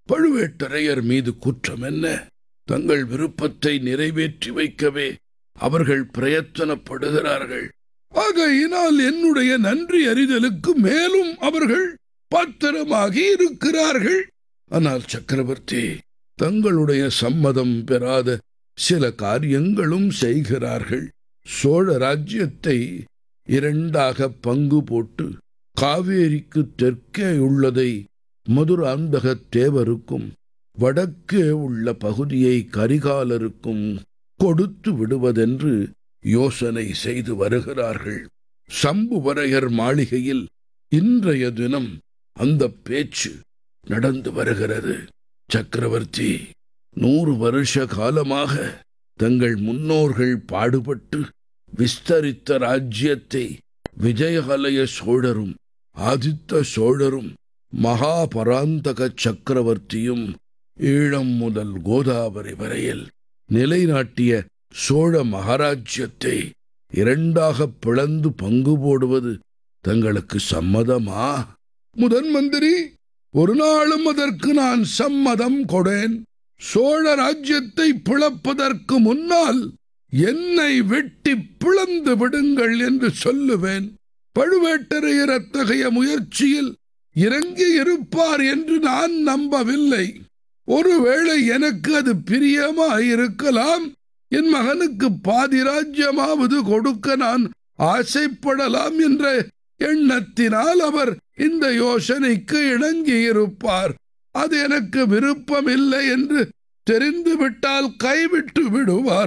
பழுவேட்டரையர் மீது குற்றம் என்ன தங்கள் விருப்பத்தை நிறைவேற்றி வைக்கவே அவர்கள் பிரயத்தனப்படுகிறார்கள் ஆகையினால் என்னுடைய நன்றி அறிதலுக்கு மேலும் அவர்கள் பாத்திரமாகி இருக்கிறார்கள் ஆனால் சக்கரவர்த்தி தங்களுடைய சம்மதம் பெறாத சில காரியங்களும் செய்கிறார்கள் சோழ ராஜ்யத்தை இரண்டாக பங்கு போட்டு காவேரிக்கு தெற்கே உள்ளதை மதுராந்தக தேவருக்கும் வடக்கே உள்ள பகுதியை கரிகாலருக்கும் கொடுத்து விடுவதென்று யோசனை செய்து வருகிறார்கள் சம்புவரையர் மாளிகையில் இன்றைய தினம் அந்த பேச்சு நடந்து வருகிறது சக்கரவர்த்தி நூறு வருஷ காலமாக தங்கள் முன்னோர்கள் பாடுபட்டு விஸ்தரித்த ராஜ்யத்தை விஜயகலய சோழரும் ஆதித்த சோழரும் மகாபராந்தக சக்கரவர்த்தியும் ஈழம் முதல் கோதாவரி வரையில் நிலைநாட்டிய சோழ மகாராஜ்யத்தை இரண்டாக பிளந்து பங்கு போடுவது தங்களுக்கு சம்மதமா முதன் மந்திரி ஒரு நாளும் அதற்கு நான் சம்மதம் கொடேன் சோழ ராஜ்யத்தை பிளப்பதற்கு முன்னால் என்னை வெட்டி பிளந்து விடுங்கள் என்று சொல்லுவேன் பழுவேட்டரையர் அத்தகைய முயற்சியில் இறங்கி இருப்பார் என்று நான் நம்பவில்லை ஒருவேளை எனக்கு அது பிரியமாயிருக்கலாம் என் மகனுக்கு பாதி ராஜ்யமாவது கொடுக்க நான் ஆசைப்படலாம் என்ற எண்ணத்தினால் அவர் இந்த யோசனைக்கு இணங்கியிருப்பார் அது எனக்கு விருப்பமில்லை என்று தெரிந்துவிட்டால் கைவிட்டு விடுவார்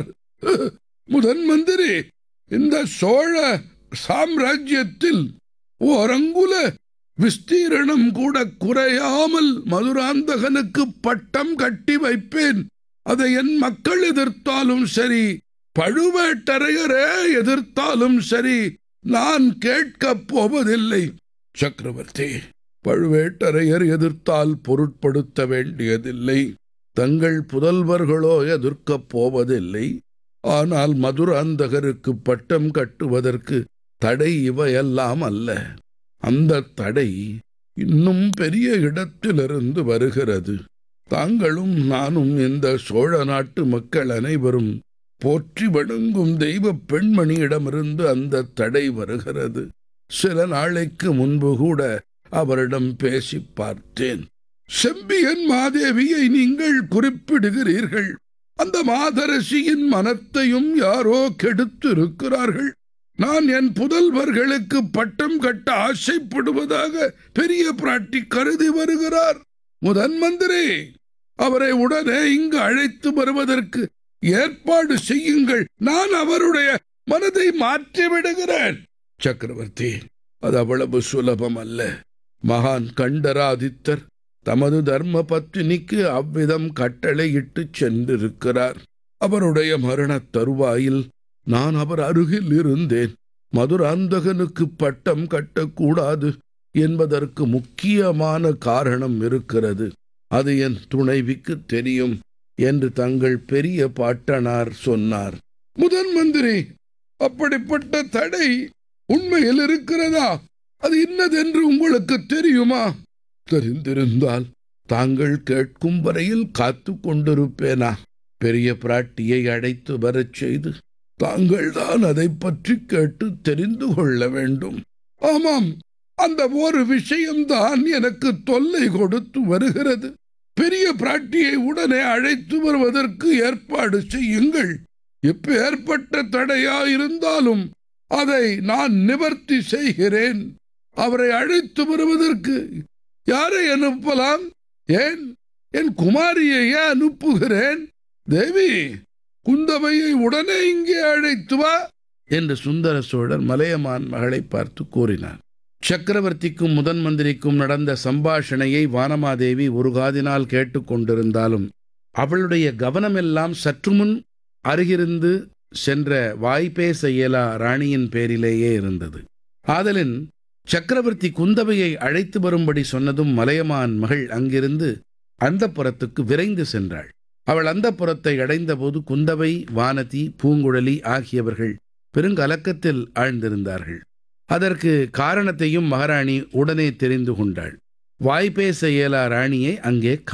முதன் மந்திரி இந்த சோழ சாம்ராஜ்யத்தில் ஓரங்குல விஸ்தீரணம் கூட குறையாமல் மதுராந்தகனுக்கு பட்டம் கட்டி வைப்பேன் அதை என் மக்கள் எதிர்த்தாலும் சரி பழுவேட்டரையரே எதிர்த்தாலும் சரி நான் கேட்கப் போவதில்லை சக்கரவர்த்தி பழுவேட்டரையர் எதிர்த்தால் பொருட்படுத்த வேண்டியதில்லை தங்கள் புதல்வர்களோ எதிர்க்கப் போவதில்லை ஆனால் மதுராந்தகருக்கு பட்டம் கட்டுவதற்கு தடை இவையெல்லாம் அல்ல அந்த தடை இன்னும் பெரிய இடத்திலிருந்து வருகிறது தாங்களும் நானும் இந்த சோழ நாட்டு மக்கள் அனைவரும் போற்றி வணங்கும் தெய்வ பெண்மணியிடமிருந்து அந்த தடை வருகிறது சில நாளைக்கு முன்பு கூட அவரிடம் பேசி பார்த்தேன் செம்பியன் மாதேவியை நீங்கள் குறிப்பிடுகிறீர்கள் அந்த மாதரசியின் மனத்தையும் யாரோ கெடுத்திருக்கிறார்கள் நான் என் புதல்வர்களுக்கு பட்டம் கட்ட ஆசைப்படுவதாக பெரிய பிராட்டி கருதி வருகிறார் முதன் மந்திரி அவரை உடனே இங்கு அழைத்து வருவதற்கு ஏற்பாடு செய்யுங்கள் நான் அவருடைய மனதை மாற்றி விடுகிறேன் சக்கரவர்த்தி அது அவ்வளவு சுலபம் அல்ல மகான் கண்டராதித்தர் தமது தர்ம பத்தினிக்கு அவ்விதம் கட்டளையிட்டு சென்றிருக்கிறார் அவருடைய மரணத் தருவாயில் நான் அவர் அருகில் இருந்தேன் மதுராந்தகனுக்கு பட்டம் கட்டக்கூடாது என்பதற்கு முக்கியமான காரணம் இருக்கிறது அது என் துணைவிக்கு தெரியும் என்று தங்கள் பெரிய பாட்டனார் சொன்னார் முதன் மந்திரி அப்படிப்பட்ட தடை உண்மையில் இருக்கிறதா அது இன்னதென்று உங்களுக்கு தெரியுமா தெரிந்திருந்தால் தாங்கள் கேட்கும் வரையில் காத்து கொண்டிருப்பேனா பெரிய பிராட்டியை அழைத்து வரச் செய்து தாங்கள் தான் அதை பற்றி கேட்டு தெரிந்து கொள்ள வேண்டும் ஆமாம் அந்த ஒரு விஷயம்தான் எனக்கு தொல்லை கொடுத்து வருகிறது பெரிய பிராட்டியை உடனே அழைத்து வருவதற்கு ஏற்பாடு செய்யுங்கள் இப்ப ஏற்பட்ட தடையா இருந்தாலும் அதை நான் நிவர்த்தி செய்கிறேன் அவரை அழைத்து வருவதற்கு யாரை அனுப்பலாம் ஏன் என் குமாரியையே அனுப்புகிறேன் தேவி குந்தவையை உடனே இங்கே அழைத்து வா என்று சுந்தர சோழர் மலையமான் மகளை பார்த்து கூறினார் சக்கரவர்த்திக்கும் முதன் மந்திரிக்கும் நடந்த சம்பாஷணையை வானமாதேவி ஒரு காதினால் கேட்டுக்கொண்டிருந்தாலும் அவளுடைய கவனமெல்லாம் சற்று முன் அருகிருந்து சென்ற வாய்ப்பேச இயலா ராணியின் பேரிலேயே இருந்தது ஆதலின் சக்கரவர்த்தி குந்தவையை அழைத்து வரும்படி சொன்னதும் மலையமான் மகள் அங்கிருந்து அந்த புறத்துக்கு விரைந்து சென்றாள் அவள் அந்த புறத்தை அடைந்தபோது குந்தவை வானதி பூங்குழலி ஆகியவர்கள் பெருங்கலக்கத்தில் ஆழ்ந்திருந்தார்கள் அதற்கு காரணத்தையும் மகாராணி உடனே தெரிந்து கொண்டாள் வாய்ப்பேச இயலா ராணியை அங்கே